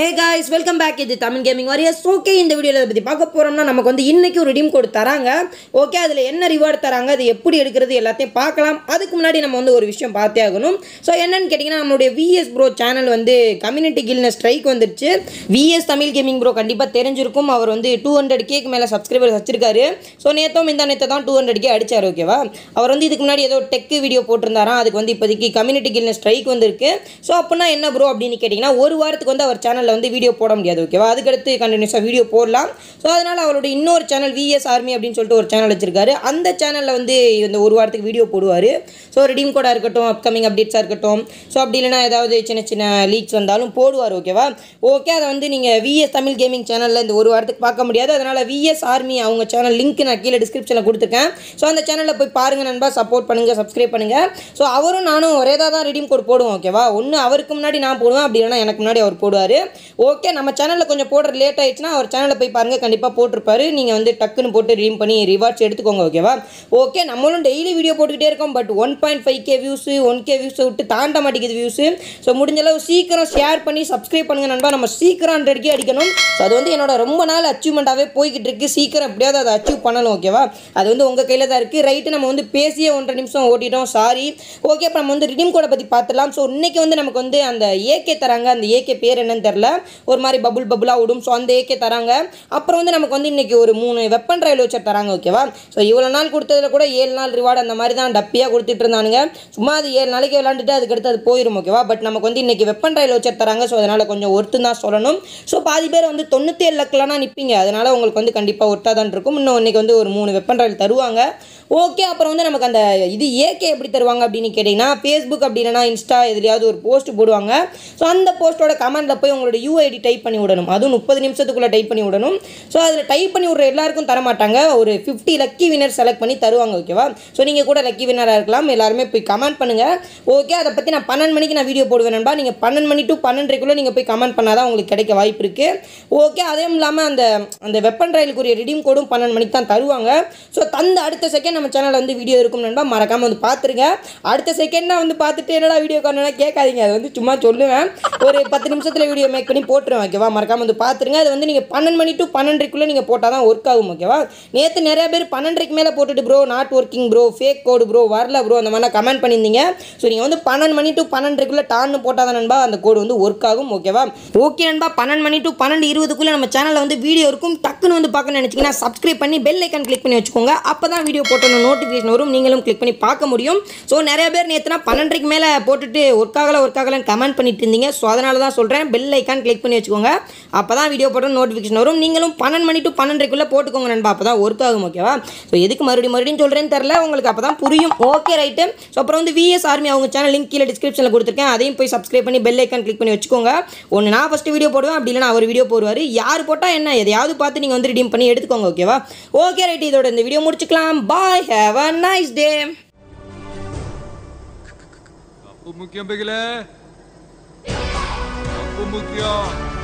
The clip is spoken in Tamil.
ஹே காய்ஸ் வெல்கம் பேக் இது தமிழ் கேமிங் வாரியர்ஸ் ஓகே இந்த வீடியோவில் இதை பற்றி பார்க்க போகிறோம்னா நமக்கு வந்து இன்றைக்கி ஒரு ரிடீம் கோட் தராங்க ஓகே அதில் என்ன ரிவார்டு தராங்க அது எப்படி எடுக்கிறது எல்லாத்தையும் பார்க்கலாம் அதுக்கு முன்னாடி நம்ம வந்து ஒரு விஷயம் பார்த்தே ஆகணும் ஸோ என்னன்னு கேட்டிங்கன்னா நம்மளுடைய விஎஸ் ப்ரோ சேனல் வந்து கம்யூனிட்டி கில்ன ஸ்ட்ரைக் வந்துருச்சு விஎஸ் தமிழ் கேமிங் ப்ரோ கண்டிப்பாக தெரிஞ்சிருக்கும் அவர் வந்து டூ ஹண்ட்ரட் கேக்கு மேலே சப்ஸ்கிரைபர்ஸ் வச்சிருக்காரு ஸோ நேற்றும் இந்த நேற்று தான் டூ ஹண்ட்ரட் கே அடிச்சார் ஓகேவா அவர் வந்து இதுக்கு முன்னாடி ஏதோ டெக் வீடியோ போட்டிருந்தாராம் அதுக்கு வந்து இப்போதைக்கு கம்யூனிட்டி கில்ன ஸ்ட்ரைக் வந்திருக்கு ஸோ அப்படின்னா என்ன ப்ரோ அப்படின்னு கேட்டிங்கன்னா ஒரு வாரத்துக்கு வந்து அவர் சேனலில் வந்து வீடியோ போட முடியாது ஓகேவா அதுக்கடுத்து கண்டினியூஸாக வீடியோ போடலாம் ஸோ அதனால் அவருடைய இன்னொரு சேனல் விஎஸ் ஆர்மி அப்படின்னு சொல்லிட்டு ஒரு சேனல் வச்சிருக்காரு அந்த சேனலில் வந்து இந்த ஒரு வாரத்துக்கு வீடியோ போடுவார் ஸோ ரெடீம் கோடாக இருக்கட்டும் அப்கமிங் அப்டேட்ஸாக இருக்கட்டும் ஸோ அப்படி இல்லைனா ஏதாவது சின்ன சின்ன லீக்ஸ் வந்தாலும் போடுவார் ஓகேவா ஓகே அதை வந்து நீங்கள் விஎஸ் தமிழ் கேமிங் சேனலில் இந்த ஒரு வாரத்துக்கு பார்க்க முடியாது அதனால் விஎஸ் ஆர்மி அவங்க சேனல் லிங்க் நான் கீழே டிஸ்கிரிப்ஷனில் கொடுத்துருக்கேன் ஸோ அந்த சேனலில் போய் பாருங்கள் நண்பா சப்போர்ட் பண்ணுங்கள் சப்ஸ்கிரைப் பண்ணுங்கள் ஸோ அவரும் நானும் ஒரே தான் ரெடீம் கோட் போடுவோம் ஓகேவா ஒன்று அவருக்கு முன்னாடி நான் போடுவேன் அப்படி இல்லைனா எனக்கு முன்னாடி அவர் போடுவார் ஓகே நம்ம சேனலில் கொஞ்சம் போடுற லேட் ஆயிடுச்சுன்னா அவர் சேனலில் போய் பாருங்கள் கண்டிப்பாக போட்டிருப்பாரு நீங்கள் வந்து டக்குன்னு போட்டு ரீம் பண்ணி ரிவார்ட்ஸ் எடுத்துக்கோங்க ஓகேவா ஓகே நம்மளும் டெய்லி வீடியோ போட்டுக்கிட்டே இருக்கோம் but one point five K views one K வியூஸை விட்டு தாண்ட மாட்டேங்குது வியூஸு ஸோ முடிஞ்ச அளவு சீக்கிரம் ஷேர் பண்ணி சப்ஸ்கிரைப் பண்ணுங்க நண்பா நம்ம சீக்கிரம் ஹண்ட்ரட் கே அடிக்கணும் ஸோ அது வந்து என்னோட ரொம்ப நாள் அச்சீவ்மெண்ட்டாகவே போய்கிட்டு இருக்கு சீக்கிரம் எப்படியாவது அதை அச்சீவ் பண்ணணும் ஓகேவா அது வந்து உங்கள் கையில் தான் இருக்குது ரைட்டு நம்ம வந்து பேசியே ஒன்றரை நிமிஷம் ஓட்டிட்டோம் சாரி ஓகே இப்போ நம்ம வந்து ரிடீம் கோடை பற்றி பார்த்துலாம் ஸோ இன்னைக்கு வந்து நமக்கு வந்து அந்த ஏகே தராங்க அந்த ஏகே பேர் என்னன்னு தெரில ஒரு மாதிரி பபுள் பபுளாக விடும் ஸோ அந்த ஏகே தராங்க அப்புறம் வந்து நமக்கு வந்து இன்னைக்கு ஒரு மூணு வெப்பன் ரயில் வச்சர் தராங்க ஓகேவா ஸோ இவ்வளோ நாள் கொடுத்ததுல கூட ஏழு நாள் ரிவார்டு அந்த மாதிரி தான் டப்பியாக கொடுத்துட்டு இருந்தானுங்க சும்மா அது ஏழு நாளைக்கு விளாண்டுட்டு அதுக்கடுத்து அது போயிடும் ஓகேவா பட் நமக்கு வந்து இன்னைக்கு வெப்பன் ரயில் வச்சர் தராங்க ஸோ அதனால் கொஞ்சம் ஒர்த்து தான் சொல்லணும் ஸோ பாதி பேர் வந்து தொண்ணூற்றி ஏழு லக்கிலனா நிற்பீங்க அதனால் உங்களுக்கு வந்து கண்டிப்பாக ஒர்த்தாக தான் இருக்கும் இன்னும் இன்னைக்கு வந்து ஒரு மூணு வெப்பன் ரயில் தருவாங்க ஓகே அப்புறம் வந்து நமக்கு அந்த இது ஏகே எப்படி தருவாங்க அப்படின்னு கேட்டிங்கன்னா ஃபேஸ்புக் அப்படி இல்லைனா இன்ஸ்டா எதுலையாவது ஒரு போஸ்ட் போடுவாங்க ஸோ அந்த போஸ்ட்டோட கமெண்ட்டில் போய் உங்களோட யூஐடி டைப் பண்ணி விடணும் அதுவும் முப்பது நிமிஷத்துக்குள்ளே டைப் பண்ணி விடணும் ஸோ அதில் டைப் பண்ணி விட்ற எல்லாருக்கும் தர மாட்டாங்க ஒரு ஃபிஃப்டி லக்கி வினர் செலக்ட் பண்ணி தருவாங்க ஓகேவா ஸோ நீங்கள் கூட லக்கி வினராக இருக்கலாம் எல்லாருமே போய் கமெண்ட் பண்ணுங்கள் ஓகே அதை பற்றி நான் பன்னெண்டு மணிக்கு நான் வீடியோ போடுவேன் நண்பா நீங்கள் பன்னெண்டு மணி டு பன்னெண்டரைக்குள்ளே நீங்கள் போய் கமெண்ட் பண்ணால் தான் உங்களுக்கு கிடைக்க வாய்ப்பு இருக்குது ஓகே அதே இல்லாமல் அந்த அந்த வெப்பன் ரயிலுக்குரிய ரிடீம் கோடும் பன்னெண்டு மணிக்கு தான் தருவாங்க ஸோ தந்த அடுத்த செகண்ட் நம்ம சேனலில் வந்து வீடியோ இருக்கும் நண்பா மறக்காமல் வந்து பார்த்துருங்க அடுத்த செகண்டாக வந்து பார்த்துட்டு என்னடா வீடியோ காணனா கேட்காதீங்க அது வந்து சும்மா சொல்லுவேன் ஒரு பத்து நிமிஷத்தில் வீடியோ மேக் பண்ணி போட்டுருவேன் ஓகேவா மறக்காமல் வந்து பார்த்துருங்க அது வந்து நீங்கள் பன்னெண்டு மணி டு பன்னெண்டரைக்குள்ளே நீங்கள் போட்டால் தான் ஒர்க் ஆகும் ஓகேவா நேற்று நிறைய பேர் பன்னெண்டரைக்கு மேலே போட்டுட்டு bro not working bro fake code bro வரல ப்ரோ அந்த மாதிரிலாம் கமெண்ட் பண்ணியிருந்தீங்க ஸோ நீங்கள் வந்து பன்னெண்டு மணி டு பன்னெண்டரைக்குள்ளே டான்னு போட்டால் தான் நண்பா அந்த கோடு வந்து ஒர்க் ஆகும் ஓகேவா ஓகே நண்பா பன்னெண்டு மணி டு பன்னெண்டு இருபதுக்குள்ளே நம்ம சேனலில் வந்து வீடியோ இருக்கும் டக்குன்னு வந்து பார்க்கணும்னு நினச்சிங்கன்னா சப்ஸ்கிரைப் பண்ணி பெல் ஐக்கன் கிளிக் பண்ணி வச்சுக்கோங்க அப்போ தான் வீடியோ போட்டோன்னு நோட்டிஃபிகேஷன் வரும் நீங்களும் கிளிக் பண்ணி பார்க்க முடியும் ஸோ நிறைய பேர் நேற்றுனா பன்னெண்டரைக்கு மேலே போட்டுட்டு ஒர்க் ஆகலை ஒர்க் ஆகலைன்னு கமெண்ட் பண்ணிட்டு இருந்தீங்க ஸோ அதனால தான் சொல்கிறேன் பெல் ஐக்கான் கிளிக் பண்ணி வச்சுக்கோங்க அப்போ தான் வீடியோ போட்டோம் நோட்டிஃபிகேஷன் வரும் நீங்களும் பன்னெண்டு மணி டு பன்னெண்டரைக்குள்ளே போட்டுக்கோங்க நண்பா அப்போ தான் ஒர்க் ஆகும் ஓகேவா ஸோ எதுக்கு மறுபடியும் மறுபடியும் சொல்கிறேன்னு தெரில உங்களுக்கு அப்போ தான் புரியும் ஓகே ரைட்டு ஸோ அப்புறம் வந்து விஎஸ் ஆர்மி அவங்க சேனல் லிங்க் கீழே டிஸ்கிரிப்ஷனில் கொடுத்துருக்கேன் அதையும் போய் சப்ஸ்கிரைப் பண்ணி பெல் ஐக்கான் கிளிக் பண்ணி வச்சுக்கோங்க ஒன்று நான் ஃபஸ்ட்டு வீடியோ போடுவேன் அப்படி இல்லைனா அவர் வீடியோ போடுவார் யார் போட்டால் என்ன எதையாவது பார்த்து நீங்கள் வந்து ரிடீம் பண்ணி எடுத்துக்கோங்க ஓகேவா ஓகே ரைட் இதோட இந்த வீடியோ முடிச்சுக்கலாம் பாய் ஹேவ் அ நைஸ் டே அப்பு முக்கியம் பிகில அப்பு முக்கியம்